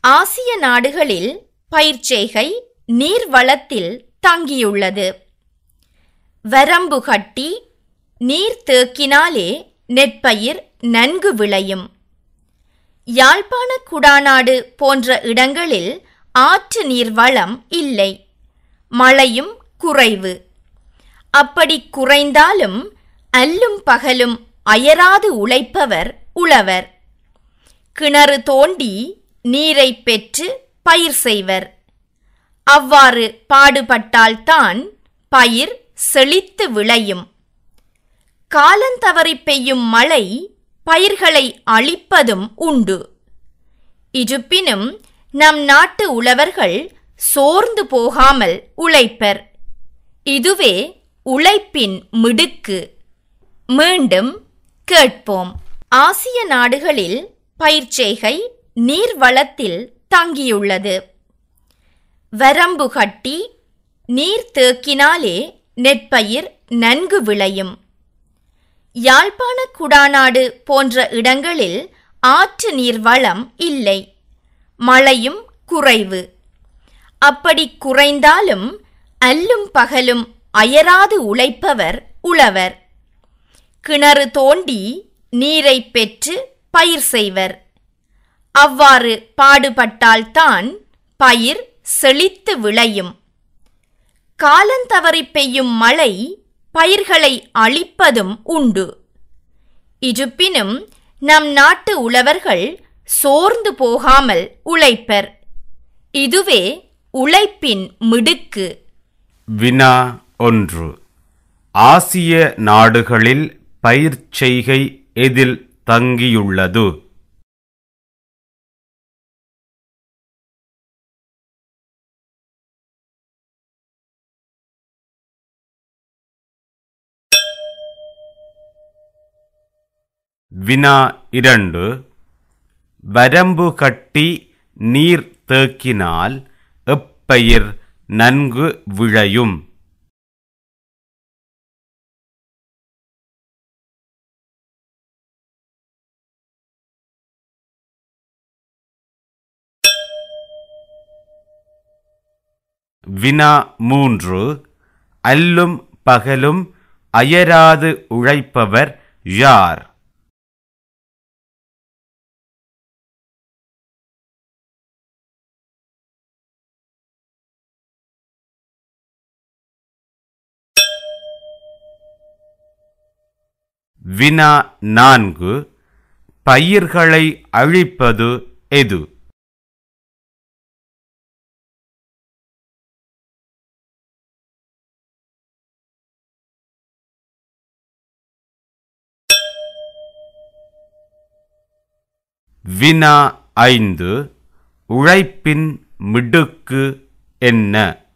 ஆசிய நாடுகளில் பயிர்ச்செய்கை நீர்வளத்தில் தங்கியுள்ளது வரம்பு கட்டி நீர் தேக்கினாலே நெற்பயிர் நன்கு விளையும் யாழ்ப்பாண குடாநாடு போன்ற இடங்களில் ஆற்று நீர் வளம் இல்லை மழையும் குறைவு அப்படி குறைந்தாலும் அல்லும் பகலும் அயராது உழைப்பவர் உழவர் கிணறு தோண்டி நீரை பெற்று பயிர் செய்வர் அவ்வாறு பாடுபட்டால்தான் பயிர் செழித்து விளையும் காலந்தவறி பெய்யும் மழை பயிர்களை அழிப்பதும் உண்டு இருப்பினும் நம் நாட்டு உழவர்கள் சோர்ந்து போகாமல் உழைப்பர் இதுவே உழைப்பின் மிடுக்கு மீண்டும் கேட்போம் ஆசிய நாடுகளில் பயிர்ச்செய்கை நீர்வளத்தில் தங்கியுள்ளது வரம்பு கட்டி நீர் தேக்கினாலே நெற்பயிர் நன்கு விளையும் யாழ்ப்பாண குடாநாடு போன்ற இடங்களில் ஆற்று நீர் வளம் இல்லை மழையும் குறைவு அப்படி குறைந்தாலும் அல்லும் பகலும் அயராது உழைப்பவர் உழவர் கிணறு தோண்டி நீரை பெற்று பயிர் செய்வர் அவ்வாறு பாடுபட்டால்தான் பயிர் செழித்து விளையும் காலந்தவறி பெய்யும் மழை பயிர்களை அழிப்பதும் உண்டு இருப்பினும் நம் நாட்டு உழவர்கள் சோர்ந்து போகாமல் உழைப்பர் இதுவே உழைப்பின் மிடுக்கு வினா ஒன்று ஆசிய நாடுகளில் பயிர்ச்செய்கை எதில் தங்கியுள்ளது வினா இரண்டு வரம்பு கட்டி நீர் தேக்கினால் எப்பயிர் நன்கு விளையும் வினா மூன்று அல்லும் பகலும் அயராது உழைப்பவர் யார் வினா நான்கு பயிர்களை அழிப்பது எது வினா ஐந்து உழைப்பின் மிடுக்கு என்ன